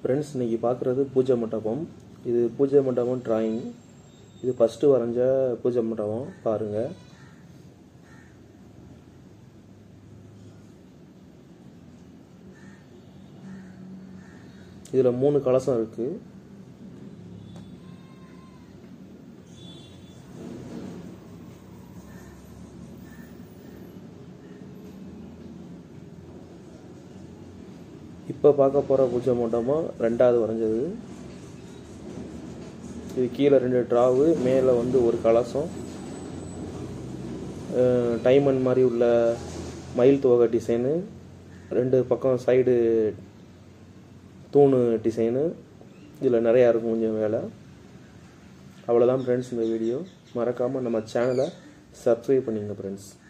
friends இன்னைக்கு பார்க்குறது பூஜை மண்டபம் இது பூஜை மண்டபம் டிராயிங் இது ஃபஸ்ட்டு வரைஞ்ச பூஜை மண்டபம் பாருங்கள் இதில் மூணு கலசம் இருக்குது இப்போ பார்க்க போகிற பூஜை மண்டபம் ரெண்டாவது வரைஞ்சது இது கீழே ரெண்டு ட்ராவு மேலே வந்து ஒரு கலசம் டைமண்ட் மாதிரி உள்ள மயில் துவகை டிசைனு ரெண்டு பக்கம் சைடு தூணு டிசைனு இதில் நிறையா இருக்கும் கொஞ்சம் வேலை அவ்வளோதான் ஃப்ரெண்ட்ஸ் இந்த வீடியோ மறக்காமல் நம்ம சேனலை சப்ஸ்கிரைப் பண்ணிங்க ஃப்ரெண்ட்ஸ்